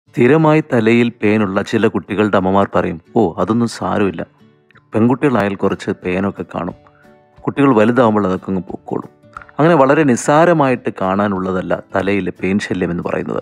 സ്ഥിരമായി തലയിൽ പേനുള്ള ചില കുട്ടികളുടെ അമ്മമാർ പറയും ഓ അതൊന്നും സാരമില്ല പെൺകുട്ടികളായാൽ കുറച്ച് പേനൊക്കെ കാണും കുട്ടികൾ വലുതാവുമ്പോൾ അതൊക്കെ അങ്ങ് പൊക്കോളും അങ്ങനെ വളരെ നിസ്സാരമായിട്ട് കാണാനുള്ളതല്ല തലയിലെ പെയിൻ ശല്യം എന്ന് പറയുന്നത്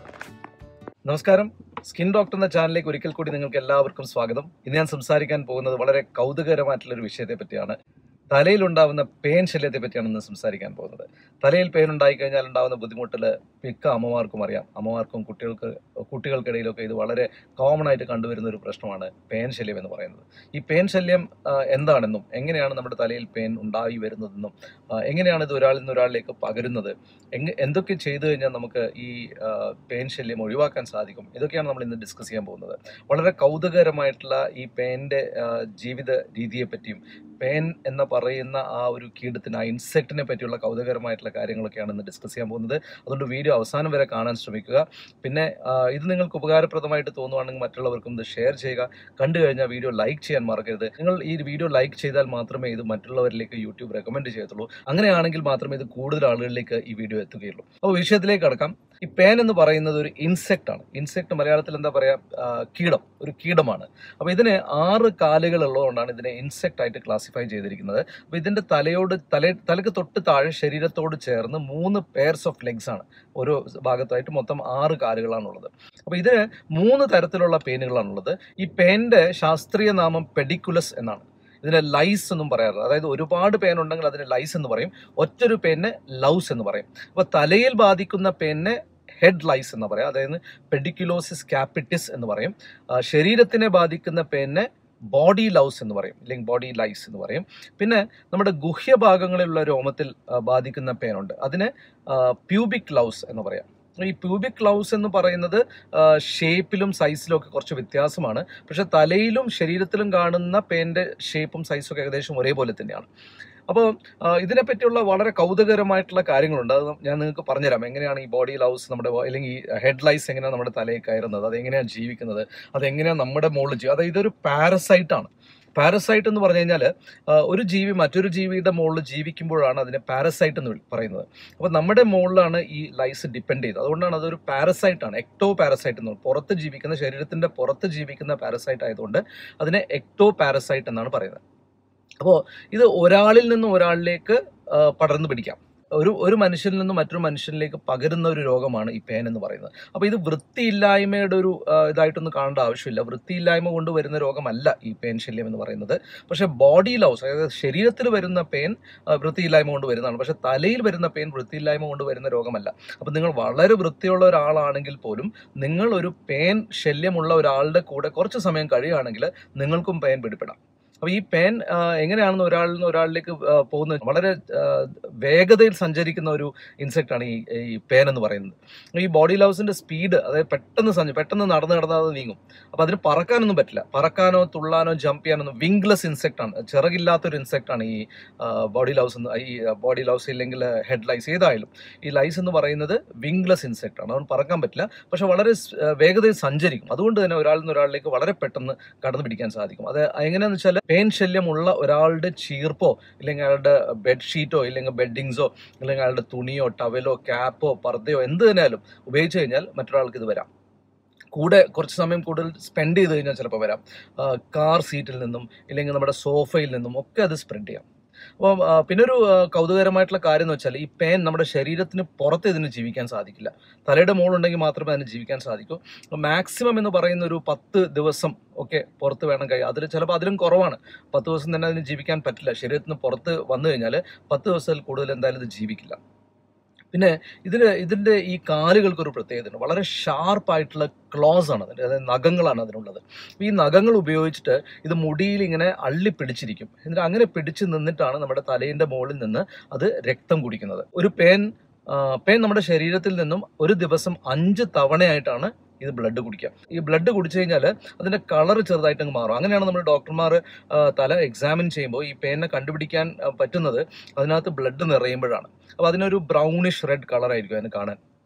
നമസ്കാരം സ്കിൻ ഡോക്ടർ എന്ന ചാനലിലേക്ക് ഒരിക്കൽ കൂടി നിങ്ങൾക്ക് എല്ലാവർക്കും സ്വാഗതം ഇന്ന് ഞാൻ സംസാരിക്കാൻ പോകുന്നത് വളരെ കൗതുകരമായിട്ടുള്ള ഒരു വിഷയത്തെ പറ്റിയാണ് തലയിലുണ്ടാവുന്ന പെയിൻ ശല്യത്തെ പറ്റിയാണ് ഇന്ന് സംസാരിക്കാൻ പോകുന്നത് തലയിൽ പെയിൻ ഉണ്ടായി കഴിഞ്ഞാൽ ഉണ്ടാവുന്ന ബുദ്ധിമുട്ടിൽ മിക്ക അമ്മമാർക്കും അറിയാം അമ്മമാർക്കും കുട്ടികൾക്ക് കുട്ടികൾക്കിടയിലൊക്കെ ഇത് വളരെ കോമൺ ആയിട്ട് കണ്ടുവരുന്ന ഒരു പ്രശ്നമാണ് പെയിൻ ശല്യം എന്ന് പറയുന്നത് ഈ പെയിൻ ശല്യം ആ, എന്താണെന്നും എങ്ങനെയാണ് നമ്മുടെ തലയിൽ പെയിൻ ഉണ്ടായി വരുന്നതെന്നും ആ, എങ്ങനെയാണ് ഇത് ഒരാളിൽ നിന്ന് ഒരാളിലേക്ക് പകരുന്നത് എങ് എന്തൊക്കെ ചെയ്തു കഴിഞ്ഞാൽ നമുക്ക് ഈ പെയിൻ ശല്യം ഒഴിവാക്കാൻ സാധിക്കും ഇതൊക്കെയാണ് നമ്മൾ ഇന്ന് ഡിസ്കസ് ചെയ്യാൻ പോകുന്നത് വളരെ കൗതുകരമായിട്ടുള്ള ഈ പെയിൻ്റെ ജീവിത രീതിയെ പറ്റിയും പെയിൻ എന്ന് പറയുന്ന ആ ഒരു കീടത്തിന് ആ ഇൻസെക്റ്റിനെ പറ്റിയുള്ള കൗതുകരമായിട്ടുള്ള കാര്യങ്ങളൊക്കെയാണ് ഇന്ന് ഡിസ്കസ് ചെയ്യാൻ പോകുന്നത് അതുകൊണ്ട് വീഡിയോ അവസാനം വരെ കാണാൻ ശ്രമിക്കുക പിന്നെ ആ, ഇത് നിങ്ങൾക്ക് ഉപകാരപ്രദമായിട്ട് തോന്നുവാണെങ്കിൽ മറ്റുള്ളവർക്കും ഇത് ഷെയർ ചെയ്യുക കണ്ടു കഴിഞ്ഞാൽ വീഡിയോ ലൈക്ക് ചെയ്യാൻ മറക്കരുത് നിങ്ങൾ ഈ വീഡിയോ ലൈക്ക് ചെയ്താൽ മാത്രമേ ഇത് മറ്റുള്ളവരിലേക്ക് യൂട്യൂബ് റെക്കമെൻഡ് ചെയ്യത്തുള്ളൂ അങ്ങനെയാണെങ്കിൽ മാത്രമേ ഇത് കൂടുതൽ ആളുകളിലേക്ക് ഈ വീഡിയോ എത്തുകയുള്ളൂ അപ്പോൾ വിഷയത്തിലേക്ക് കടക്കാം ഈ പേൻ എന്ന് പറയുന്നത് ഒരു ഇൻസെക്റ്റ് ആണ് ഇൻസെക്ട് മലയാളത്തിൽ എന്താ പറയാ ആ, കീടം ഒരു കീടമാണ് അപ്പോൾ ഇതിന് ആറ് കാലുകൾ ഉള്ളതുകൊണ്ടാണ് ഇതിനെ ഇൻസെക്ട് ആയിട്ട് ക്ലാസിഫൈ ചെയ്തിരിക്കുന്നത് അപ്പോൾ ഇതിന്റെ തലയോട് തല തലക്ക് തൊട്ട് താഴെ ശരീരത്തോട് ചേർന്ന് മൂന്ന് പെയർസ് ഓഫ് ലെഗ്സ് ആണ് ഓരോ ഭാഗത്തായിട്ട് മൊത്തം ആറ് കാലുകളാണുള്ളത് അപ്പോൾ ഇതിന് മൂന്ന് തരത്തിലുള്ള പേനുകളാണുള്ളത് ഈ പേനിന്റെ ശാസ്ത്രീയ നാമം പെഡിക്കുലസ് എന്നാണ് ഇതിനെ ലൈസ് എന്നും പറയാറുണ്ട് അതായത് ഒരുപാട് പേൻ ഉണ്ടെങ്കിൽ അതിന് ലൈസ് എന്ന് പറയും ഒറ്റൊരു പേനിനെ ലൗസ് എന്ന് പറയും അപ്പോൾ തലയിൽ ബാധിക്കുന്ന പേനിനെ ഹെഡ് ലൈസ് എന്ന് പറയാം അതായത് പെഡിക്കുലോസിസ് ക്യാപിറ്റിസ് എന്ന് പറയും ആ, ശരീരത്തിനെ ബാധിക്കുന്ന പേനിനെ ബോഡി ലൗസ് എന്ന് പറയും അല്ലെങ്കിൽ ബോഡി ലൈസ് എന്ന് പറയും പിന്നെ നമ്മുടെ ഗുഹ്യഭാഗങ്ങളിലുള്ള രോമത്തിൽ ആ, ബാധിക്കുന്ന പേനുണ്ട് അതിന് പ്യൂബിക് ലൗസ് എന്ന് പറയാം ഈ പ്യൂബിക് ലൗസ് എന്ന് പറയുന്നത് ഷേപ്പിലും സൈസിലും ഒക്കെ കുറച്ച് വ്യത്യാസമാണ് പക്ഷെ തലയിലും ശരീരത്തിലും കാണുന്ന പേൻ്റെ ഷേപ്പും സൈസും ഒക്കെ ഏകദേശം ഒരേപോലെ തന്നെയാണ് അപ്പോൾ ഇതിനെപ്പറ്റിയുള്ള വളരെ കൗതുകരമായിട്ടുള്ള കാര്യങ്ങളുണ്ട് അത് ഞാൻ നിങ്ങൾക്ക് പറഞ്ഞുതരാം എങ്ങനെയാണ് ഈ ബോഡി ലൗസ് നമ്മുടെ ബോ- അല്ലെങ്കിൽ ഈ ഹെഡ് ലൈസ് എങ്ങനെയാണ് നമ്മുടെ തലയിൽ കയറുന്നത് അത് എങ്ങനെയാണ് ജീവിക്കുന്നത് അത് എങ്ങനെയാണ് നമ്മുടെ മുകളിൽ ചെയ്യുക അതായത് ഇതൊരു പാരസൈറ്റ് ആണ് പാരസൈറ്റ് എന്ന് പറഞ്ഞു കഴിഞ്ഞാൽ ഒരു ജീവി മറ്റൊരു ജീവിയുടെ മുകളിൽ ജീവിക്കുമ്പോഴാണ് അതിനെ പാരസൈറ്റ് എന്ന് വിളി- പറയുന്നത് അപ്പോൾ നമ്മുടെ മുകളിലാണ് ഈ ലൈസ് ഡിപ്പെൻഡ് ചെയ്തത് അതുകൊണ്ടാണ് അതൊരു പാരസൈറ്റ് ആണ് എക്ടോ പാരസൈറ്റ് എന്ന് പറയും. പുറത്ത് ജീവിക്കുന്ന ശരീരത്തിന്റെ പുറത്ത് ജീവിക്കുന്ന പാരസൈറ്റ് ആയതുകൊണ്ട് അതിനെ എക്ടോ പാരസൈറ്റ് എന്നാണ് പറയുന്നത് അപ്പോൾ ഇത് ഒരാളിൽ നിന്ന് ഒരാളിലേക്ക് ആ, പടർന്നു പിടിക്കാം ഒരു ഒരു മനുഷ്യനിൽ നിന്ന് മറ്റൊരു മനുഷ്യനിലേക്ക് പകരുന്ന ഒരു രോഗമാണ് ഈ പേൻ എന്ന് പറയുന്നത് അപ്പോൾ ഇത് വൃത്തിയില്ലായ്മയുടെ ഒരു ആ, ഇതായിട്ടൊന്നും കാണേണ്ട ആവശ്യമില്ല വൃത്തിയില്ലായ്മ കൊണ്ട് വരുന്ന രോഗമല്ല ഈ പേൻ ശല്യം എന്ന് പറയുന്നത് പക്ഷേ ബോഡി ലൗസ് അതായത് ശരീരത്തിൽ വരുന്ന പെയിൻ വൃത്തിയില്ലായ്മ കൊണ്ട് വരുന്നതാണ് പക്ഷേ തലയിൽ വരുന്ന പെയിൻ വൃത്തിയില്ലായ്മ കൊണ്ട് വരുന്ന രോഗമല്ല അപ്പം നിങ്ങൾ വളരെ വൃത്തിയുള്ള ഒരാളാണെങ്കിൽ പോലും നിങ്ങൾ ഒരു പെയിൻ ശല്യമുള്ള ഒരാളുടെ കൂടെ കുറച്ച് സമയം കഴിയുകയാണെങ്കിൽ നിങ്ങൾക്കും പെയിൻ പിടിപ്പെടാം അപ്പോൾ ഈ പേൻ എങ്ങനെയാണെന്ന് ഒരാളിൽ നിന്ന് ഒരാളിലേക്ക് ആ, പോകുന്ന വളരെ ആ, വേഗതയിൽ സഞ്ചരിക്കുന്ന ഒരു ഇൻസെക്റ്റ് ആണ് ഈ ഈ പേൻ എന്ന് പറയുന്നത് ഈ ബോഡി ലൗസിന്റെ സ്പീഡ് അതായത് പെട്ടെന്ന് സഞ്ച പെട്ടെന്ന് നടന്ന് നടന്ന് അത് നീങ്ങും അപ്പോൾ അതിന് പറക്കാനൊന്നും പറ്റില്ല പറക്കാനോ തുള്ളാനോ ജമ്പ് ചെയ്യാനോ വിംഗ്ലെസ് ഇൻസെക്റ്റ് ആണ് ചിറകില്ലാത്തൊരു ഇൻസെക്റ്റ് ആണ് ഈ ബോഡി ലൗസ് എന്ന് ഈ ബോഡി ലൗസ് ഇല്ലെങ്കിൽ ഹെഡ് ലൈസ് ഏതായാലും ഈ ലൈസ് എന്ന് പറയുന്നത് വിംഗ്ലെസ് ഇൻസെക്റ്റ് ആണ് അതുകൊണ്ട് പറക്കാൻ പറ്റില്ല പക്ഷെ വളരെ സ്- ആ, വേഗതയിൽ സഞ്ചരിക്കും അതുകൊണ്ട് തന്നെ ഒരാളിൽ നിന്ന് ഒരാളിലേക്ക് വളരെ പെട്ടെന്ന് കടന്നു പിടിക്കാൻ സാധിക്കും അത് എങ്ങനെയാന്ന് വെച്ചാൽ പെയിൻ ശല്യമുള്ള ഒരാളുടെ ചീർപ്പോ ഇല്ലെങ്കിൽ അയാളുടെ ബെഡ്ഷീറ്റോ ഇല്ലെങ്കിൽ ബെഡിങ്സോ അല്ലെങ്കിൽ അയാളുടെ തുണിയോ ടവലോ ക്യാപ്പോ പർദ്ദയോ എന്ത് തന്നെയാലും ഉപയോഗിച്ച് കഴിഞ്ഞാൽ മറ്റൊരാൾക്ക് ഇത് വരാം കൂടെ കുറച്ച് സമയം കൂടുതൽ സ്പെൻഡ് ചെയ്ത് കഴിഞ്ഞാൽ ചിലപ്പോൾ വരാം കാർ സീറ്റിൽ നിന്നും ഇല്ലെങ്കിൽ നമ്മുടെ സോഫയിൽ നിന്നും ഒക്കെ അത് സ്പ്രെഡ് ചെയ്യാം അപ്പോൾ പിന്നെ ഒരു ആ, കൗതുകരമായിട്ടുള്ള കാര്യം എന്ന് വെച്ചാൽ ഈ പേൻ നമ്മുടെ ശരീരത്തിന് പുറത്ത് ഇതിന് ജീവിക്കാൻ സാധിക്കില്ല തലയുടെ മുകളുണ്ടെങ്കിൽ മാത്രമേ അതിന് ജീവിക്കാൻ സാധിക്കൂ മാക്സിമം എന്ന് പറയുന്ന ഒരു പത്ത് ദിവസം ഒക്കെ പുറത്ത് വേണം കഴിയും അതിൽ ചിലപ്പോൾ അതിലും കുറവാണ് പത്ത് ദിവസം തന്നെ അതിന് ജീവിക്കാൻ പറ്റില്ല ശരീരത്തിന് പുറത്ത് വന്നു കഴിഞ്ഞാൽ പത്ത് ദിവസത്തിൽ കൂടുതൽ എന്തായാലും ഇത് ജീവിക്കില്ല പിന്നെ ഇതിന് ഇതിൻ്റെ ഈ കാലുകൾക്ക് ഒരു പ്രത്യേകതയുണ്ട് വളരെ ഷാർപ്പായിട്ടുള്ള ക്ലോസ് ആണ് അതിൻ്റെ അതായത് നഖങ്ങളാണ് അതിനുള്ളത് അപ്പോൾ ഈ നഖങ്ങൾ ഉപയോഗിച്ചിട്ട് ഇത് മുടിയിൽ ഇങ്ങനെ അള്ളി പിടിച്ചിരിക്കും എന്നിട്ട് അങ്ങനെ പിടിച്ച് നിന്നിട്ടാണ് നമ്മുടെ തലേൻ്റെ മുകളിൽ നിന്ന് അത് രക്തം കുടിക്കുന്നത് ഒരു പേൻ ആ, പേൻ നമ്മുടെ ശരീരത്തിൽ നിന്നും ഒരു ദിവസം അഞ്ച് തവണയായിട്ടാണ് ഇത് ബ്ലഡ് കുടിക്കുക ഈ ബ്ലഡ് കുടിച്ചു കഴിഞ്ഞാൽ അതിന്റെ കളർ ചെറുതായിട്ട് അങ്ങ് മാറും അങ്ങനെയാണ് നമ്മൾ ഡോക്ടർമാർ തല എക്സാമിൻ ചെയ്യുമ്പോൾ ഈ പേനിനെ കണ്ടുപിടിക്കാൻ ആ, പറ്റുന്നത് അതിനകത്ത് ബ്ലഡ് നിറയുമ്പോഴാണ് അപ്പോൾ അതിനൊരു ബ്രൗണിഷ് റെഡ് കളർ ആയിരിക്കും അതിന് കാണാൻ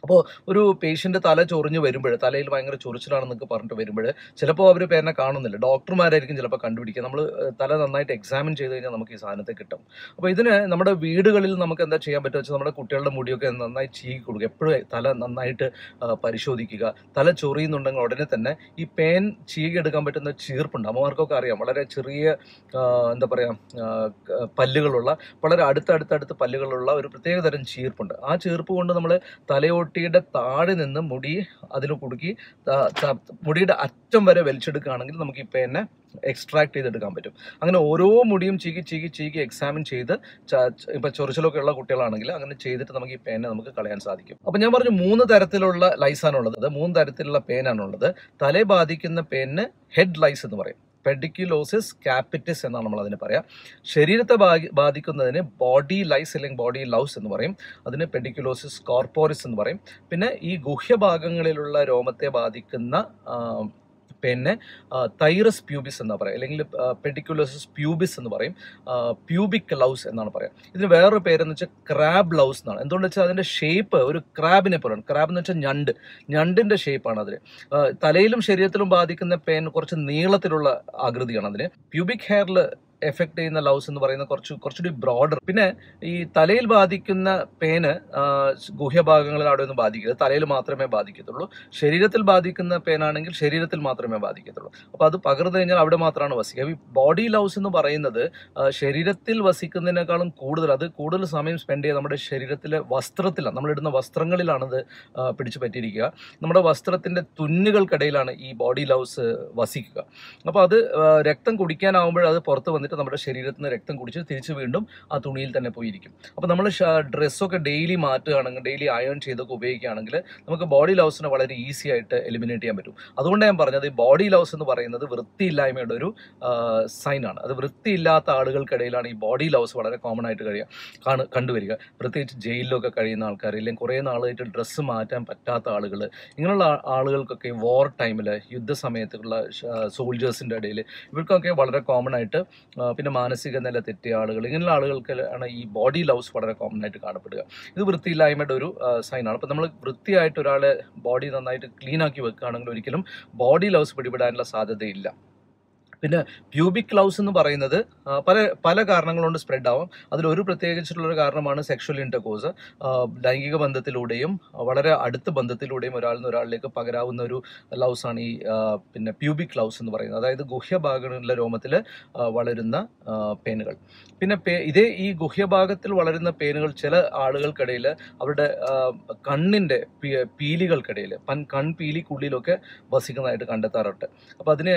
അപ്പോൾ ഒരു പേഷ്യൻ്റ് തല ചൊറിഞ്ഞ് വരുമ്പോൾ തലയിൽ ഭയങ്കര ചൊറിച്ചിലാണെന്നൊക്കെ പറഞ്ഞിട്ട് വരുമ്പോൾ ചിലപ്പോൾ അവർ പേരിനെ കാണുന്നില്ല ഡോക്ടർമാരായിരിക്കും ചിലപ്പോൾ കണ്ടുപിടിക്കുക നമ്മൾ തല നന്നായിട്ട് എക്സാമിൻ ചെയ്ത് കഴിഞ്ഞാൽ നമുക്ക് ഈ സാധനത്തെ കിട്ടും അപ്പോൾ ഇതിന് നമ്മുടെ വീടുകളിൽ നമുക്ക് എന്താ ചെയ്യാൻ പറ്റുക വെച്ചാൽ നമ്മുടെ കുട്ടികളുടെ മുടിയൊക്കെ നന്നായി ചീകി കൊടുക്കുക എപ്പോഴും തല നന്നായിട്ട് ആ, പരിശോധിക്കുക തല ചൊറിയുന്നുണ്ടെങ്കിൽ ഉടനെ തന്നെ ഈ പേൻ ചീകിയെടുക്കാൻ പറ്റുന്ന ചീർപ്പുണ്ട് അമ്മമാർക്കൊക്കെ അറിയാം വളരെ ചെറിയ ആ, എന്താ പറയുക പല്ലുകളുള്ള വളരെ അടുത്തടുത്തടുത്ത് പല്ലുകളുള്ള ഒരു പ്രത്യേക തരം ചീർപ്പുണ്ട് ആ ചീർപ്പ് കൊണ്ട് നമ്മൾ തലയോട്ടിയുടെ താഴെ നിന്ന് മുടി അതിൽ കുടുക്കി ത- ത- മുടിയുടെ അറ്റം വരെ വലിച്ചെടുക്കുകയാണെങ്കിൽ നമുക്ക് ഈ പേനെ എക്സ്ട്രാക്ട് ചെയ്തെടുക്കാൻ പറ്റും അങ്ങനെ ഓരോ മുടിയും ചീകി ചീകി ചീകി എക്സാമിൻ ചെയ്ത് ച- ച- ഇപ്പൊ ചൊറിച്ചിലൊക്കെ ഉള്ള കുട്ടികളാണെങ്കിൽ അങ്ങനെ ചെയ്തിട്ട് നമുക്ക് ഈ പേനെ നമുക്ക് കളയാൻ സാധിക്കും അപ്പൊ ഞാൻ പറഞ്ഞു മൂന്ന് തരത്തിലുള്ള ലൈസാണുള്ളത് അത് മൂന്ന് തരത്തിലുള്ള പേനാണുള്ളത് തലയെ ബാധിക്കുന്ന പേനിന് ഹെഡ് ലൈസ് എന്ന് പറയും പെഡിക്യുലോസിസ് ക്യാപിറ്റിസ് എന്നാണ് നമ്മൾ അതിന് പറയാം ശരീരത്തെ ബാധി- ബാധിക്കുന്നതിന് ബോഡി ലൈസ് അല്ലെങ്കിൽ ബോഡി ലൗസ് എന്ന് പറയും അതിന് പെഡിക്യുലോസിസ് കോർപ്പോറിസ് എന്ന് പറയും പിന്നെ ഈ ഗുഹ്യഭാഗങ്ങളിലുള്ള രോമത്തെ ബാധിക്കുന്ന ആ, പിന്നെ തൈറസ് പ്യൂബിസ് എന്ന് പറയും അല്ലെങ്കിൽ പെഡിക്കുലോസിസ് പ്യൂബിസ് എന്ന് പറയും പ്യൂബിക് ലൗസ് എന്നാണ് പറയാം ഇതിന് വേറൊരു പേരെന്ന് വെച്ചാൽ ക്രാബ് ലൗസ് എന്നാണ് എന്തുകൊണ്ട് വെച്ചാൽ അതിന്റെ ഷേപ്പ് ഒരു ക്രാബിനെ പോലെയാണ് ക്രാബ് എന്ന് വെച്ചാൽ ഞണ്ട് ഞണ്ടിന്റെ ഷേപ്പാണ് അതിന് ആ, തലയിലും ശരീരത്തിലും ബാധിക്കുന്ന പേൻ കുറച്ച് നീളത്തിലുള്ള ആകൃതിയാണ് അതിന് പ്യൂബിക് ഹെയറിൽ എഫക്ട് ചെയ്യുന്ന ലൗസ് എന്ന് പറയുന്ന കുറച്ച് കുറച്ചുകൂടി ബ്രോഡർ പിന്നെ ഈ തലയിൽ ബാധിക്കുന്ന പേന് ആ, ഗുഹ്യഭാഗങ്ങളിൽ അവിടെ ഒന്നും ബാധിക്കില്ല തലയിൽ മാത്രമേ ബാധിക്കത്തുള്ളൂ ശരീരത്തിൽ ബാധിക്കുന്ന പേനാണെങ്കിൽ ശരീരത്തിൽ മാത്രമേ ബാധിക്കത്തുള്ളൂ അപ്പോൾ അത് പകർന്നു കഴിഞ്ഞാൽ അവിടെ മാത്രമാണ് വസിക്കുക ഈ ബോഡി ലൗസ് എന്ന് പറയുന്നത് ആ, ശരീരത്തിൽ വസിക്കുന്നതിനേക്കാളും കൂടുതൽ അത് കൂടുതൽ സമയം സ്പെൻഡ് ചെയ്യുക നമ്മുടെ ശരീരത്തിലെ വസ്ത്രത്തിലാണ് നമ്മളിടുന്ന വസ്ത്രങ്ങളിലാണ് അത് ആ, പിടിച്ചു പറ്റിയിരിക്കുക നമ്മുടെ വസ്ത്രത്തിന്റെ തുന്നുകൾക്കിടയിലാണ് ഈ ബോഡി ലൗസ് വസിക്കുക അപ്പോൾ അത് ആ, രക്തം കുടിക്കാനാവുമ്പോൾ അത് പുറത്ത് വന്നിട്ട് നമ്മുടെ ശരീരത്തിൽ നിന്ന് രക്തം കുടിച്ച് തിരിച്ച് വീണ്ടും ആ തുണിയിൽ തന്നെ പോയിരിക്കും അപ്പോൾ നമ്മൾ ഡ്രസ്സൊക്കെ ഡെയിലി മാറ്റുകയാണെങ്കിൽ ഡെയിലി അയൺ ചെയ്തൊക്കെ ഉപയോഗിക്കുകയാണെങ്കിൽ നമുക്ക് ബോഡി ലൗസിനെ വളരെ ഈസി ആയിട്ട് എലിമിനേറ്റ് ചെയ്യാൻ പറ്റും അതുകൊണ്ട് ഞാൻ പറഞ്ഞത് ഈ ബോഡി ലൗസ് എന്ന് പറയുന്നത് വൃത്തിയില്ലായ്മയുടെ ഒരു സൈനാണ് അത് വൃത്തിയില്ലാത്ത ആളുകൾക്കിടയിലാണ് ഈ ബോഡി ലൗസ് വളരെ കോമൺ ആയിട്ട് കഴിയുക കാണു കണ്ടുവരിക പ്രത്യേകിച്ച് ജയിലിലൊക്കെ കഴിയുന്ന ആൾക്കാർ ഇല്ലെങ്കിൽ കുറേ നാളായിട്ട് ഡ്രസ്സ് മാറ്റാൻ പറ്റാത്ത ആളുകൾ ഇങ്ങനെയുള്ള ആ- ആളുകൾക്കൊക്കെ വാർ ടൈമിൽ യുദ്ധസമയത്തുള്ള സോൾജേഴ്സിൻ്റെ ഇടയിൽ ഇവർക്കൊക്കെ വളരെ കോമൺ ആയിട്ട് ആ, പിന്നെ മാനസിക നില തെറ്റിയ ആളുകൾ ഇങ്ങനെയുള്ള ആളുകൾക്ക് ആണ് ഈ ബോഡി ലൗസ് വളരെ കോമൺ ആയിട്ട് കാണപ്പെടുക ഇത് വൃത്തിയില്ലായ്മയുടെ ഒരു സൈനാണ് അപ്പോൾ നമ്മൾ വൃത്തിയായിട്ട് ഒരാളെ ബോഡി നന്നായിട്ട് ക്ലീൻ ആക്കി വെക്കുകയാണെങ്കിൽ ഒരിക്കലും ബോഡി ലൗസ് പിടിപെടാനുള്ള സാധ്യതയില്ല പിന്നെ പ്യൂബിക് ലൗസ് എന്ന് പറയുന്നത് ആ, പല പല കാരണങ്ങൾ കൊണ്ട് സ്പ്രെഡ് ആവാം അതിലൊരു പ്രത്യേകിച്ചിട്ടുള്ളൊരു കാരണമാണ് സെക്ഷൽ ഇൻ്റർകോഴ്സ് ലൈംഗിക ബന്ധത്തിലൂടെയും ആ, വളരെ അടുത്ത ബന്ധത്തിലൂടെയും ഒരാളിൽ നിന്ന് ഒരാളിലേക്ക് പകരാവുന്ന ഒരു ലൗസാണ് ഈ ആ, പിന്നെ പ്യൂബിക് ലൗസ് എന്ന് പറയുന്നത് അതായത് ഗുഹ്യഭാഗങ്ങളിലെ രോമത്തിൽ വളരുന്ന ആ, പേനുകൾ പിന്നെ പേ ഇതേ ഈ ഗുഹ്യഭാഗത്തിൽ വളരുന്ന പേനുകൾ ചില ആളുകൾക്കിടയിൽ അവരുടെ ആ, കണ്ണിൻ്റെ പീ- പീലികൾക്കിടയിൽ പൻ കൺപീലിക്കുള്ളിലൊക്കെ വസിക്കുന്നതായിട്ട് കണ്ടെത്താറുണ്ട് അപ്പോൾ അതിന്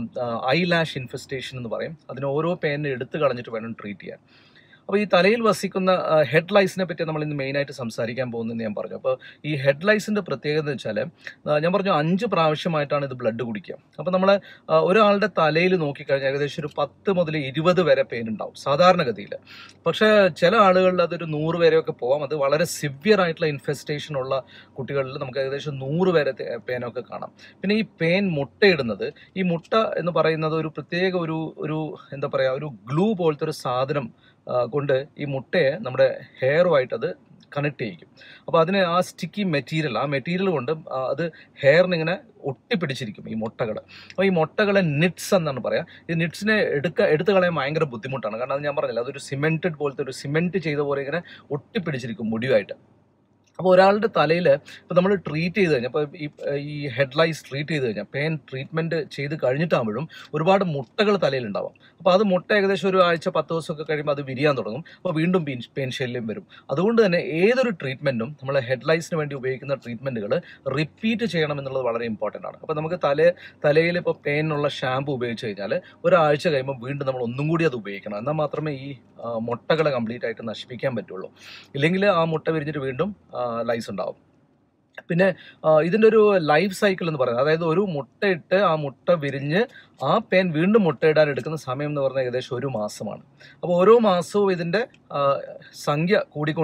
ഐ ലാഷ് ഇൻഫെസ്റ്റേഷൻ എന്ന് പറയും അതിന് ഓരോ പേനിനെ എടുത്തു കളഞ്ഞിട്ട് വേണം ട്രീറ്റ് ചെയ്യാൻ അപ്പോൾ ഈ തലയിൽ വസിക്കുന്ന ഹെഡ് ലൈസിനെ പറ്റി നമ്മൾ ഇന്ന് മെയിനായിട്ട് സംസാരിക്കാൻ പോകുന്നതെന്ന് ഞാൻ പറഞ്ഞു അപ്പോൾ ഈ ഹെഡ് ലൈസിൻ്റെ പ്രത്യേകത എന്ന് വെച്ചാൽ ഞാൻ പറഞ്ഞു അഞ്ച് പ്രാവശ്യമായിട്ടാണ് ഇത് ബ്ലഡ് കുടിക്കുക അപ്പോൾ നമ്മൾ ഒരാളുടെ തലയിൽ നോക്കിക്കഴിഞ്ഞാൽ ഏകദേശം ഒരു പത്ത് മുതൽ ഇരുപത് വരെ പെയിൻ ഉണ്ടാവും സാധാരണഗതിയിൽ പക്ഷേ ചില ആളുകളിൽ അതൊരു നൂറ് വരെയൊക്കെ പോകാം അത് വളരെ സിവിയർ ആയിട്ടുള്ള ഇൻഫെസ്റ്റേഷൻ ഉള്ള കുട്ടികളിൽ നമുക്ക് ഏകദേശം നൂറ് വരെ പെയിനൊക്കെ കാണാം പിന്നെ ഈ പെയിൻ മുട്ടയിടുന്നത് ഈ മുട്ട എന്ന് പറയുന്നത് ഒരു പ്രത്യേക ഒരു ഒരു എന്താ പറയുക ഒരു ഗ്ലൂ പോലത്തെ ഒരു സാധനം ആ, കൊണ്ട് ഈ മുട്ടയെ നമ്മുടെ ഹെയറുമായിട്ട് അത് കണക്ട് ചെയ്യിക്കും അപ്പോൾ അതിന് ആ സ്റ്റിക്കി മെറ്റീരിയൽ ആ മെറ്റീരിയൽ കൊണ്ട് ആ, അത് ഹെയറിന് ഇങ്ങനെ ഒട്ടിപ്പിടിച്ചിരിക്കും ഈ മുട്ടകൾ അപ്പോൾ ഈ മുട്ടകളെ നിറ്റ്സ് എന്നാണ് പറയാം ഈ നിറ്റ്സിനെ എടുക്ക എടുത്തു കളയാൻ ഭയങ്കര ബുദ്ധിമുട്ടാണ് കാരണം അത് ഞാൻ പറഞ്ഞില്ല അതൊരു സിമെന്റഡ് പോലത്തെ ഒരു സിമെന്റ് ചെയ്ത പോലെ ഇങ്ങനെ ഒട്ടിപ്പിടിച്ചിരിക്കും മുടിയുമായിട്ട് അപ്പോൾ ഒരാളുടെ തലയിൽ ഇപ്പോൾ നമ്മൾ ട്രീറ്റ് ചെയ്ത് കഴിഞ്ഞാൽ ഇപ്പോൾ ഈ ഈ ഹെഡ് ലൈസ് ട്രീറ്റ് ചെയ്ത് കഴിഞ്ഞാൽ പെയിൻ ട്രീറ്റ്മെൻറ്റ് ചെയ്ത് കഴിഞ്ഞിട്ടാകുമ്പോഴും ഒരുപാട് മുട്ടകൾ തലയിലുണ്ടാവാം അപ്പോൾ അത് മുട്ട ഏകദേശം ഒരു ആഴ്ച പത്ത് ദിവസമൊക്കെ കഴിയുമ്പോൾ അത് വിരിയാൻ തുടങ്ങും അപ്പോൾ വീണ്ടും പെയിൻ പെയിൻ ശല്യം വരും അതുകൊണ്ട് തന്നെ ഏതൊരു ട്രീറ്റ്മെൻറ്റും നമ്മൾ ഹെഡ് ലൈസിന് വേണ്ടി ഉപയോഗിക്കുന്ന ട്രീറ്റ്മെൻറ്റുകൾ റിപ്പീറ്റ് ചെയ്യണം എന്നുള്ളത് വളരെ ഇമ്പോർട്ടൻ്റ് ആണ് അപ്പോൾ നമുക്ക് തല തലയിൽ ഇപ്പോൾ പെയിനുള്ള ഷാമ്പു ഉപയോഗിച്ച് കഴിഞ്ഞാൽ ഒരാഴ്ച കഴിയുമ്പോൾ വീണ്ടും നമ്മൾ ഒന്നും കൂടി അത് ഉപയോഗിക്കണം എന്നാൽ മാത്രമേ ഈ ആ, മുട്ടകളെ കംപ്ലീറ്റ് ആയിട്ട് നശിപ്പിക്കാൻ പറ്റുള്ളൂ ഇല്ലെങ്കിൽ ആ മുട്ട വിരിഞ്ഞിട്ട് വീണ്ടും ലൈസ് ഉണ്ടാവും പിന്നെ ആ, ഇതിൻ്റെ ഒരു ലൈഫ് സൈക്കിൾ എന്ന് പറയുന്നത് അതായത് ഒരു മുട്ടയിട്ട് ആ മുട്ട വിരിഞ്ഞ് ആ പേൻ വീണ്ടും മുട്ടയിടാൻ എടുക്കുന്ന സമയം എന്ന് പറഞ്ഞാൽ ഏകദേശം ഒരു മാസമാണ് അപ്പോൾ ഓരോ മാസവും ഇതിൻ്റെ ആ, സംഖ്യ കൂടിക്കൊണ്ടിരിക്കും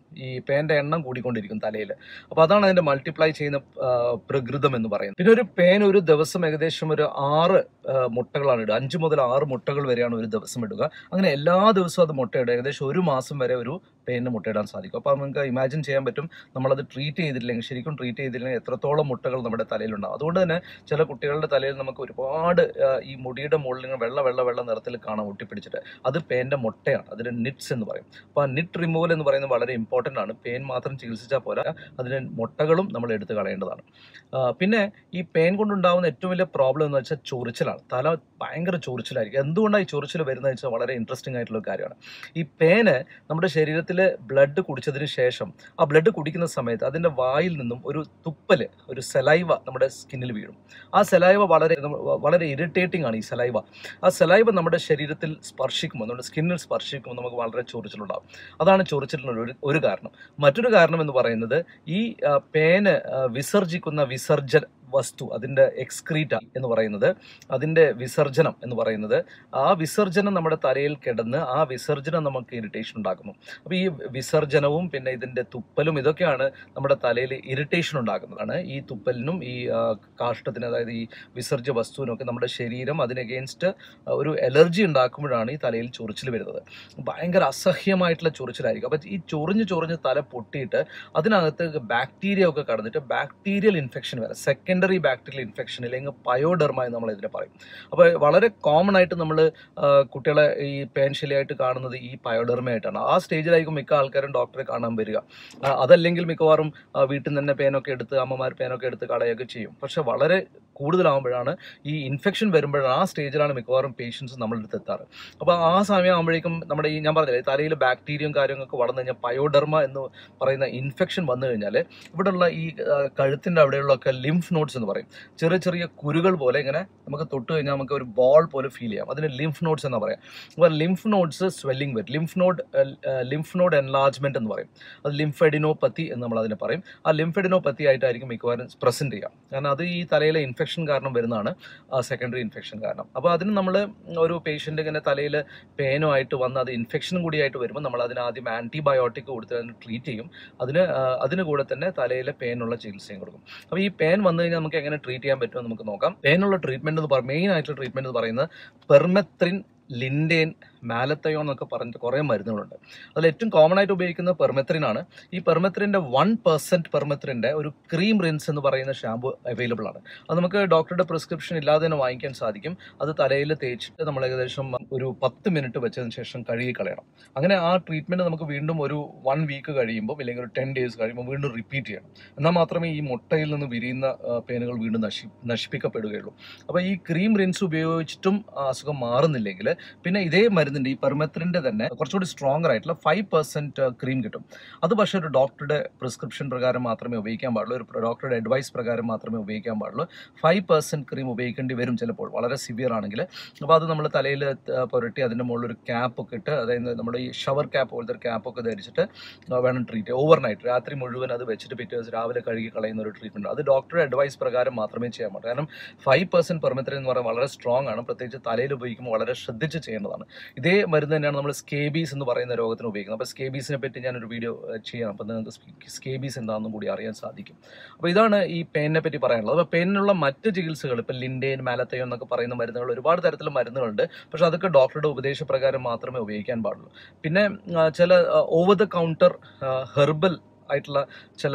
ഈ പേൻ്റെ എണ്ണം കൂടിക്കൊണ്ടിരിക്കും തലയിൽ അപ്പോൾ അതാണ് അതിൻ്റെ മൾട്ടിപ്ലൈ ചെയ്യുന്ന ആ, പ്രകൃതം എന്ന് പറയുന്നത് പിന്നെ ഒരു പേൻ ഒരു ദിവസം ഏകദേശം ഒരു ആറ് ആ, മുട്ടകളാണ് ഇടുക അഞ്ച് മുതൽ ആറ് മുട്ടകൾ വരെയാണ് ഒരു ദിവസം ഇടുക അങ്ങനെ എല്ലാ ദിവസവും അത് മുട്ടയിടുക ഏകദേശം ഒരു മാസം വരെ ഒരു പേനിന് മുട്ടയിടാൻ സാധിക്കും അപ്പോൾ നമുക്ക് ഇമാജിൻ ചെയ്യാൻ പറ്റും നമ്മളത് ട്രീറ്റ് ചെയ്തിട്ടില്ലെങ്കിൽ ശരിക്കും ട്രീറ്റ് ചെയ്തില്ലെങ്കിൽ എത്രത്തോളം മുട്ടകൾ നമ്മുടെ തലയിലുണ്ടാവും അതുകൊണ്ട് തന്നെ ചില കുട്ടികളുടെ തലയിൽ നമുക്ക് ഒരുപാട് ആ, ഈ മുടിയുടെ മുകളിൽ ഇങ്ങനെ വെള്ള വെള്ള വെള്ള നിറത്തിൽ കാണാം ഒട്ടിപ്പിടിച്ചിട്ട് അത് പേൻ്റെ മുട്ടയാണ് അതിന് നിറ്റ്സ് എന്ന് പറയും അപ്പോൾ ആ നിറ്റ് റിമൂവൽ എന്ന് പറയുന്നത് വളരെ ഇമ്പോർട്ടൻ്റ് ആണ് പെയിൻ മാത്രം ചികിത്സിച്ചാൽ പോരാ അതിന് മുട്ടകളും നമ്മൾ എടുത്ത് കളയേണ്ടതാണ് ആ, പിന്നെ ഈ പെയിൻ കൊണ്ടുണ്ടാകുന്ന ഏറ്റവും വലിയ പ്രോബ്ലം എന്ന് വെച്ചാൽ ചൊറിച്ചിലാണ് തല ഭയങ്കര ചൊറിച്ചിലായിരിക്കും എന്തുകൊണ്ടാണ് ഈ ചൊറിച്ചിൽ വരുന്നത് വെച്ചാൽ വളരെ ഇൻട്രസ്റ്റിംഗ് ആയിട്ടുള്ള ഒരു കാര്യമാണ് ഈ പേന് നമ്മുടെ ശരീരത്തിൽ ബ്ലഡ് കുടിച്ചതിന് ശേഷം ആ ബ്ലഡ് കുടിക്കുന്ന സമയത്ത് അതിൻ്റെ വായിൽ നിന്നും ഒരു തുപ്പല് ഒരു സെലൈവ നമ്മുടെ സ്കിന്നിൽ വീഴും ആ സെലൈവ വളരെ നമ്മ- വളരെ ഇറിറ്റേറ്റിംഗ് ആണ് ഈ സെലൈവ ആ സെലൈവ നമ്മുടെ ശരീരത്തിൽ സ്പർശിക്കുമ്പോൾ നമ്മുടെ സ്കിന്നിൽ സ്പർശിക്കുമ്പോൾ നമുക്ക് വളരെ ചൊറിച്ചിലുണ്ടാകും അതാണ് ചൊറിച്ചിലിനുള്ള ഒരു ഒരു കാരണം മറ്റൊരു കാരണം എന്ന് പറയുന്നത് ഈ ആ, പേന് ആ, വിസർജിക്കുന്ന വിസർജന വസ്തു അതിൻ്റെ എക്സ്ക്രീറ്റ എന്ന് പറയുന്നത് അതിൻ്റെ വിസർജനം എന്ന് പറയുന്നത് ആ വിസർജനം നമ്മുടെ തലയിൽ കിടന്ന് ആ വിസർജനം നമുക്ക് ഇറിറ്റേഷൻ ഉണ്ടാക്കുന്നു അപ്പോൾ ഈ വിസർജനവും പിന്നെ ഇതിൻ്റെ തുപ്പലും ഇതൊക്കെയാണ് നമ്മുടെ തലയിൽ ഇറിറ്റേഷൻ ഉണ്ടാക്കുന്നതാണ് ഈ തുപ്പലിനും ഈ ആ, കാഷ്ടത്തിന് അതായത് ഈ വിസർജ്യ വസ്തുവിനൊക്കെ നമ്മുടെ ശരീരം അതിന് അഗെയിൻസ്റ്റ് ഒരു എലർജി ഉണ്ടാക്കുമ്പോഴാണ് ഈ തലയിൽ ചൊറിച്ചിൽ വരുന്നത് ഭയങ്കര അസഹ്യമായിട്ടുള്ള ചൊറിച്ചിലായിരിക്കും അപ്പോൾ ഈ ചൊറിഞ്ഞ് ചൊറിഞ്ഞ് തല പൊട്ടിയിട്ട് അതിനകത്ത് ബാക്ടീരിയ ഒക്കെ കടന്നിട്ട് ബാക്ടീരിയൽ ഇൻഫെക്ഷൻ വരാം സെക്കൻഡറി ബാക്ടീരിയൽ ഇൻഫെക്ഷൻ അല്ലെങ്കിൽ പയോഡെർമ എന്ന് നമ്മൾ ഇതിനെ പറയും അപ്പോൾ വളരെ കോമൺ ആയിട്ട് നമ്മൾ കുട്ടികളെ ഈ പേൻശലിയായിട്ട് കാണുന്നത് ഈ പയോഡെർമയായിട്ടാണ് ആ സ്റ്റേജിലായിരിക്കും മിക്ക ആൾക്കാരും ഡോക്ടറെ കാണാൻ വരിക ആ, അതല്ലെങ്കിൽ മിക്കവാറും ആ, വീട്ടിൽ നിന്ന് തന്നെ പേനൊക്കെ എടുത്ത് അമ്മമാർ പേനൊക്കെ എടുത്ത് കളയൊക്കെ ചെയ്യും പക്ഷെ വളരെ കൂടുതലാകുമ്പോഴാണ് ഈ ഇൻഫെക്ഷൻ വരുമ്പോഴാണ് ആ സ്റ്റേജിലാണ് മിക്കവാറും പേഷ്യൻസ് നമ്മളുടെ അടുത്ത് എത്താറ് അപ്പോൾ ആ സമയം ആകുമ്പോഴേക്കും നമ്മുടെ ഈ ഞാൻ പറഞ്ഞില്ലേ തലയിൽ ബാക്ടീരിയയും കാര്യങ്ങളൊക്കെ വളർന്നു കഴിഞ്ഞാൽ പയോഡെർമ എന്ന് പറയുന്ന ഇൻഫെക്ഷൻ വന്നു കഴിഞ്ഞാൽ ഇവിടെയുള്ള ഈ ആ, കഴുത്തിൻ്റെ അവിടെയുള്ളൊക്കെ ലിംഫ് നോട്ട്സ് എന്ന് പറയും ചെറിയ ചെറിയ കുരുകൾ പോലെ ഇങ്ങനെ നമുക്ക് തൊട്ട് കഴിഞ്ഞാൽ നമുക്ക് ഒരു ബോൾ പോലെ ഫീൽ ചെയ്യാം അതിന് ലിംഫ് നോട്ട്സ് എന്ന് പറയാം അപ്പോൾ ലിംഫ് നോട്ട്സ് സ്വെല്ലിംഗ് വരും lymph node lymph node enlargement എന്ന് പറയും അത് ലിംഫെഡിനോപ്പത്തി എന്ന് നമ്മൾ അതിനെ പറയും ആ ലിംഫെഡിനോപ്പത്തി ആയിട്ടായിരിക്കും മിക്കവാറും പ്രസന്റ് ചെയ്യുക കാരണം അത് ഈ തലയിലെ ഇൻഫെക്ഷൻ കാരണം വരുന്നതാണ് സെക്കൻഡറി ഇൻഫെക്ഷൻ കാരണം അപ്പോൾ അതിന് നമ്മൾ ഒരു പേഷ്യൻ്റ് ഇങ്ങനെ തലയിൽ പെയിനോ ആയിട്ട് വന്ന് അത് ഇൻഫെക്ഷനും കൂടിയായിട്ട് വരുമ്പോൾ നമ്മൾ അതിന് ആദ്യം ആൻറ്റിബയോട്ടിക് കൊടുത്ത് അതിന് ട്രീറ്റ് ചെയ്യും അതിന് ആ, അതിന് കൂടെ തന്നെ തലയിലെ പെയിനുള്ള ചികിത്സയും കൊടുക്കും അപ്പോൾ ഈ പെയിൻ വന്നു കഴിഞ്ഞാൽ നമുക്ക് എങ്ങനെ ട്രീറ്റ് ചെയ്യാൻ പറ്റുമോ നമുക്ക് നോക്കാം പെയിനുള്ള ട്രീറ്റ്മെന്റ് എന്ന് പറയുന്നത് മെയിൻ ആയിട്ടുള്ള ട്രീറ്റ്മെന്റ് എന്ന് പറയുന്നത് പെർമെത്രിൻ ലിൻഡേൻ മാലത്തയോ എന്നൊക്കെ പറഞ്ഞിട്ട് കുറേ മരുന്നുകളുണ്ട് അതിൽ ഏറ്റവും കോമൺ ആയിട്ട് ഉപയോഗിക്കുന്നത് പെർമെത്രിൻ ആണ് ഈ പെർമെത്രിൻ്റെ വൺ പെർസെൻറ്റ് പെർമെത്രിൻ്റെ ഒരു ക്രീം റിൻസ് എന്ന് പറയുന്ന ഷാമ്പു അവൈലബിൾ ആണ് അത് നമുക്ക് ഡോക്ടറുടെ പ്രിസ്ക്രിപ്ഷൻ ഇല്ലാതെ തന്നെ വാങ്ങിക്കാൻ സാധിക്കും അത് തലയിൽ തേച്ചിട്ട് നമ്മൾ ഏകദേശം ഒരു പത്ത് മിനിറ്റ് വെച്ചതിന് ശേഷം കഴുകി കളയണം അങ്ങനെ ആ ട്രീറ്റ്മെൻറ്റ് നമുക്ക് വീണ്ടും ഒരു വൺ വീക്ക് കഴിയുമ്പോൾ അല്ലെങ്കിൽ ഒരു ടെൻ ഡേയ്സ് കഴിയുമ്പോൾ വീണ്ടും റിപ്പീറ്റ് ചെയ്യണം എന്നാൽ മാത്രമേ ഈ മുട്ടയിൽ നിന്ന് വിരിയുന്ന ആ, പേനുകൾ വീണ്ടും നശി നശിപ്പിക്കപ്പെടുകയുള്ളൂ അപ്പോൾ ഈ ക്രീം റിൻസ് ഉപയോഗിച്ചിട്ടും ആ അസുഖം മാറുന്നില്ലെങ്കിൽ പിന്നെ ഇതേ മരുന്നിൻ്റെ ഈ പെർമെത്രിൻ്റെ തന്നെ കുറച്ചുകൂടി സ്ട്രോങ്ങർ ആയിട്ടുള്ള ഫൈവ് പെർസെൻറ്റ് ക്രീം കിട്ടും അത് പക്ഷേ ഒരു ഡോക്ടറുടെ പ്രിസ്ക്രിപ്ഷൻ പ്രകാരം മാത്രമേ ഉപയോഗിക്കാൻ പാടുള്ളൂ ഒരു ഡോക്ടറുടെ അഡ്വൈസ് പ്രകാരം മാത്രമേ ഉപയോഗിക്കാൻ പാടുള്ളൂ ഫൈവ് പെർസെൻറ്റ് ക്രീം ഉപയോഗിക്കേണ്ടി വരും ചിലപ്പോൾ വളരെ സിവിയർ ആണെങ്കിൽ അപ്പോൾ അത് നമ്മൾ തലയിൽ പുരട്ടി അതിൻ്റെ മുകളിൽ ഒരു ക്യാപ്പ് ഒക്കെ ഇട്ട് അതായത് നമ്മുടെ ഈ ഷവർ ക്യാപ്പ് പോലത്തെ ഒരു ക്യാപ്പൊക്കെ ധരിച്ചിട്ട് ആ, വേണം ട്രീറ്റ് ഓവർ നൈറ്റ് രാത്രി മുഴുവൻ അത് വെച്ചിട്ട് പിറ്റേ ദിവസം രാവിലെ കഴുകി കളയുന്ന ഒരു ട്രീറ്റ്മെൻറ്റ് അത് ഡോക്ടറുടെ അഡ്വൈസ് പ്രകാരം മാത്രമേ ചെയ്യാൻ പാടുള്ളൂ കാരണം ഫൈവ് പെർസെൻറ്റ് പെർമെത്രിൻ എന്ന് പറയുന്നത് വളരെ സ്ട്രോങ് ആണ് പ്രത്യേകിച്ച് തലയിൽ ഉപയോഗിക്കുമ്പോൾ വളരെ ശ്രദ്ധിച്ച് ചെയ്യേണ്ടതാണ് ഇതേ മരുന്ന് തന്നെയാണ് നമ്മൾ സ്കേബീസ് എന്ന് പറയുന്ന രോഗത്തിന് ഉപയോഗിക്കുന്നത് അപ്പോൾ സ്കേബീസിനെ പറ്റി ഞാനൊരു വീഡിയോ ചെയ്യാം അപ്പോൾ നിങ്ങൾക്ക് സ്കേബീസ് എന്താണെന്നും കൂടി അറിയാൻ സാധിക്കും അപ്പോൾ ഇതാണ് ഈ പെയിനെ പറ്റി പറയാനുള്ളത് അപ്പോൾ പെയിനുള്ള മറ്റ് ചികിത്സകൾ ഇപ്പോൾ ലിൻഡേൻ മാലത്തയോ എന്നൊക്കെ പറയുന്ന മരുന്നുകൾ ഒരുപാട് തരത്തിലുള്ള മരുന്നുകളുണ്ട് പക്ഷെ അതൊക്കെ ഡോക്ടറുടെ ഉപദേശപ്രകാരം മാത്രമേ ഉപയോഗിക്കാൻ പാടുള്ളൂ പിന്നെ ആ, ചില ഓവർ ദ കൗണ്ടർ ഹെർബൽ ആയിട്ടുള്ള ചില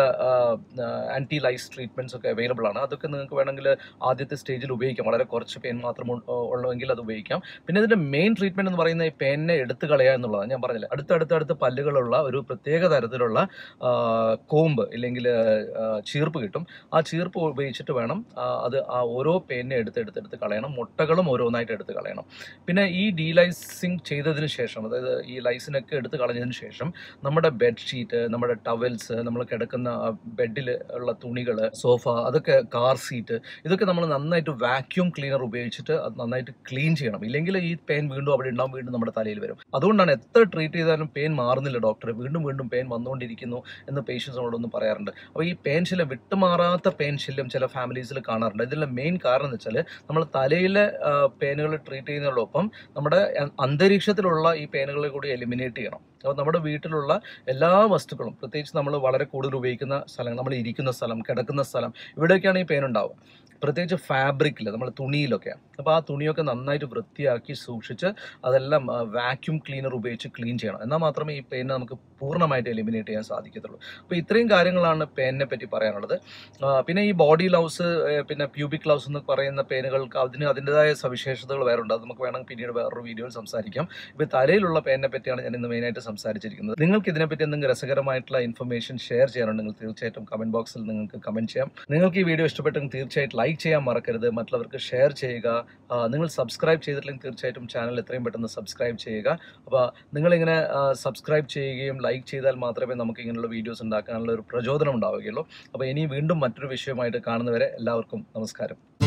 ആൻറ്റി ലൈസ് ട്രീറ്റ്മെൻറ്റ്സ് ഒക്കെ അവൈലബിൾ ആണ് അതൊക്കെ നിങ്ങൾക്ക് വേണമെങ്കിൽ ആദ്യത്തെ സ്റ്റേജിൽ ഉപയോഗിക്കാം വളരെ കുറച്ച് പെയിൻ മാത്രം ഉൾ- ഉള്ളെങ്കിൽ അത് ഉപയോഗിക്കാം പിന്നെ ഇതിൻ്റെ മെയിൻ ട്രീറ്റ്മെൻറ്റ് എന്ന് പറയുന്നത് ഈ പെയിനെ എടുത്ത് കളയുക എന്നുള്ളതാണ് ഞാൻ പറഞ്ഞില്ല അടുത്തടുത്തടുത്ത് പല്ലുകളുള്ള ഒരു പ്രത്യേക തരത്തിലുള്ള ആ, കോമ്പ് ഇല്ലെങ്കിൽ ആ, ചീർപ്പ് കിട്ടും ആ ചീർപ്പ് ഉപയോഗിച്ചിട്ട് വേണം ആ, അത് ആ ഓരോ പെയിനെ എടുത്ത് എടുത്ത് എടുത്ത് കളയണം മുട്ടകളും ഓരോന്നായിട്ട് എടുത്ത് കളയണം പിന്നെ ഈ ഡീലൈസിങ് ചെയ്തതിന് ശേഷം അതായത് ഈ ലൈസിനൊക്കെ എടുത്ത് കളഞ്ഞതിന് ശേഷം നമ്മുടെ ബെഡ്ഷീറ്റ് നമ്മുടെ ടവൽസ് നമ്മൾ കിടക്കുന്ന ബെഡിൽ ഉള്ള തുണികൾ സോഫ അതൊക്കെ കാർ സീറ്റ് ഇതൊക്കെ നമ്മൾ നന്നായിട്ട് വാക്യൂം ക്ലീനർ ഉപയോഗിച്ചിട്ട് അത് നന്നായിട്ട് ക്ലീൻ ചെയ്യണം ഇല്ലെങ്കിൽ ഈ പെയിൻ വീണ്ടും അവിടെ ഉണ്ടാവും വീണ്ടും നമ്മുടെ തലയിൽ വരും അതുകൊണ്ടാണ് എത്ര ട്രീറ്റ് ചെയ്താലും പെയിൻ മാറുന്നില്ല ഡോക്ടർ വീണ്ടും വീണ്ടും പെയിൻ വന്നുകൊണ്ടിരിക്കുന്നു എന്ന് പേഷ്യൻസ് നമ്മളൊന്നും പറയാറുണ്ട് അപ്പോൾ ഈ പെയിൻ ശല്യം വിട്ടുമാറാത്ത പെയിൻ ശല്യം ചില ഫാമിലീസിൽ കാണാറുണ്ട് ഇതിലെ മെയിൻ കാരണം എന്ന് വെച്ചാൽ നമ്മൾ തലയിലെ പെയിനുകൾ ട്രീറ്റ് ചെയ്യുന്നതോടൊപ്പം നമ്മുടെ അ- അന്തരീക്ഷത്തിലുള്ള ഈ പെയിനുകളെ കൂടി എലിമിനേറ്റ് ചെയ്യണം അപ്പോൾ നമ്മുടെ വീട്ടിലുള്ള എല്ലാ വസ്തുക്കളും പ്രത്യേകിച്ച് നമ്മൾ വളരെ കൂടുതൽ ഉപയോഗിക്കുന്ന സ്ഥലം നമ്മൾ ഇരിക്കുന്ന സ്ഥലം കിടക്കുന്ന സ്ഥലം ഇവിടെയൊക്കെയാണ് ഈ പെയിൻ ഉണ്ടാവുക പ്രത്യേകിച്ച് ഫാബ്രിക്കിൽ നമ്മൾ തുണിയിലൊക്കെ അപ്പോൾ ആ തുണിയൊക്കെ നന്നായിട്ട് വൃത്തിയാക്കി സൂക്ഷിച്ച് അതെല്ലാം വാക്യൂം ക്ലീനർ ഉപയോഗിച്ച് ക്ലീൻ ചെയ്യണം എന്നാൽ മാത്രമേ ഈ പെയിനെ നമുക്ക് പൂർണ്ണമായിട്ട് എലിമിനേറ്റ് ചെയ്യാൻ സാധിക്കത്തുള്ളൂ അപ്പോൾ ഇത്രയും കാര്യങ്ങളാണ് പെയിനെ പറ്റി പറയാനുള്ളത് ആ, പിന്നെ ഈ ബോഡി ലൗസ് പിന്നെ പ്യൂബിക് ലൗസ് എന്ന് പറയുന്ന പെയിനുകൾക്ക് അതിന് അതിൻ്റെതായ സവിശേഷതകൾ വേറെ ഉണ്ട് അത് നമുക്ക് വേണമെങ്കിൽ പിന്നീട് വേറൊരു വീഡിയോയിൽ സംസാരിക്കാം ഇപ്പോൾ തലയിലുള്ള പെയിനെ പറ്റിയാണ് ഞാൻ ഇന്ന് മെയിനായിട്ട് സംസാരിച്ചിരിക്കുന്നത് നിങ്ങൾക്ക് ഇതിനെപ്പറ്റി എന്തെങ്കിലും രസകരമായിട്ടുള്ള ഇൻഫർമേഷൻ ഷെയർ ചെയ്യാനുണ്ടെങ്കിൽ തീർച്ചയായിട്ടും കമന്റ് ബോക്സിൽ നിങ്ങൾക്ക് കമന്റ് ചെയ്യാം നിങ്ങൾക്ക് ഈ വീഡിയോ ഇഷ്ടപ്പെട്ടെങ്കിൽ തീർച്ചയായിട്ടും ലൈക്ക് ചെയ്യാൻ മറക്കരുത് മറ്റുള്ളവർക്ക് ഷെയർ ചെയ്യുക ആ, നിങ്ങൾ സബ്സ്ക്രൈബ് ചെയ്തിട്ടില്ലെങ്കിൽ തീർച്ചയായിട്ടും ചാനൽ എത്രയും പെട്ടെന്ന് സബ്സ്ക്രൈബ് ചെയ്യുക അപ്പോൾ നിങ്ങളിങ്ങനെ സബ്സ്ക്രൈബ് ചെയ്യുകയും ലൈക്ക് ചെയ്താൽ മാത്രമേ നമുക്ക് ഇങ്ങനെയുള്ള വീഡിയോസ് ഉണ്ടാക്കാനുള്ള ഒരു പ്രചോദനം ഉണ്ടാവുകയുള്ളൂ അപ്പോൾ ഇനി വീണ്ടും മറ്റൊരു വിഷയമായിട്ട് കാണുന്നവരെ എല്ലാവർക്കും നമസ്കാരം